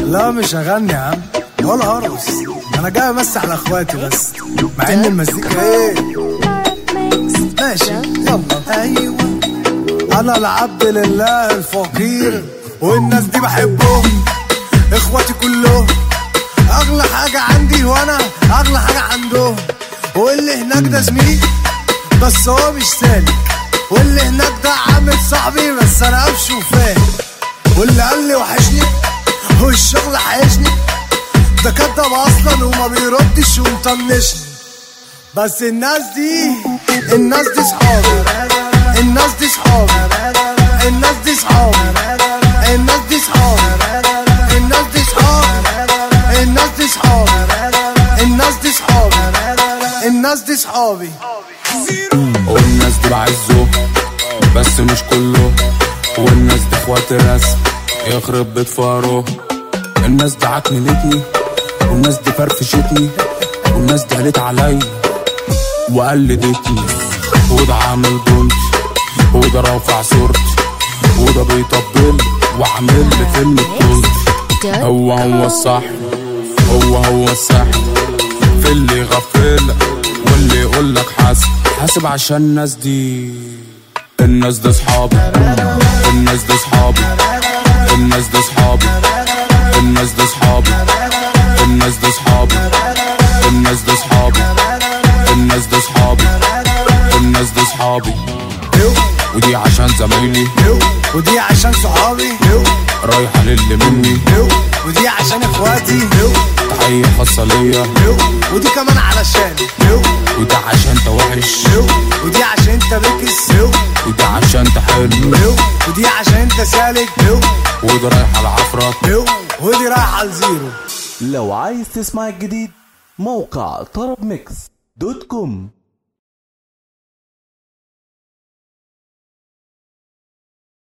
لا مش هغني يا عم ولا هرقص انا جاي امس على اخواتي بس مع ان المزيكا ايه ماشي يلا ايوه انا العبد لله الفقير والناس دي بحبهم اخواتي كلهم اغلى حاجة عندي وانا اغلى حاجة عندهم واللي هناك ده زميلي بس هو مش سالك واللي هناك ده عامل صاحبي بس انا قفش وفاهم واللي قال لي وحشني هو الشغل حيشني ده كدب اصلا وما بيردش ومطنشني بس الناس دي الناس دي صحابي الناس دي صحابي الناس دي صحابي الناس دي صحابي الناس دي صحابي الناس دي صحابي الناس دي صحابي الناس دي صحابي والناس دي بعزه بس مش كله والناس دي اخوات الرسم يخرب بيت فارو الناس دي عكنلتني والناس دي فرفشتني والناس دي قالت عليا وقلدتني وده عامل بونت وده رافع صورتي وده بيطبل وعامل لي فيلم كنت هو هو الصح هو هو الصح في اللي يغفلك واللي يقولك حاسب حاسب عشان الناس دي الناس دي صحابي الناس دي صحابي الناس دي صحابي الناس دي صحابي الناس دي صحابي الناس دي صحابي الناس دي صحابي الناس دي صحابي ودي عشان زمايلي ودي عشان صحابي رايحة للي مني ودي عشان اخواتي تحية خاصة ليا ودي كمان علشاني وده عشان انت وحش ودي عشان انت بكس وده عشان انت حلو ودي عشان انت سالك وده رايح على عفرة ودي رايحه لزيرو لو عايز تسمع الجديد موقع طرب ميكس دوت كوم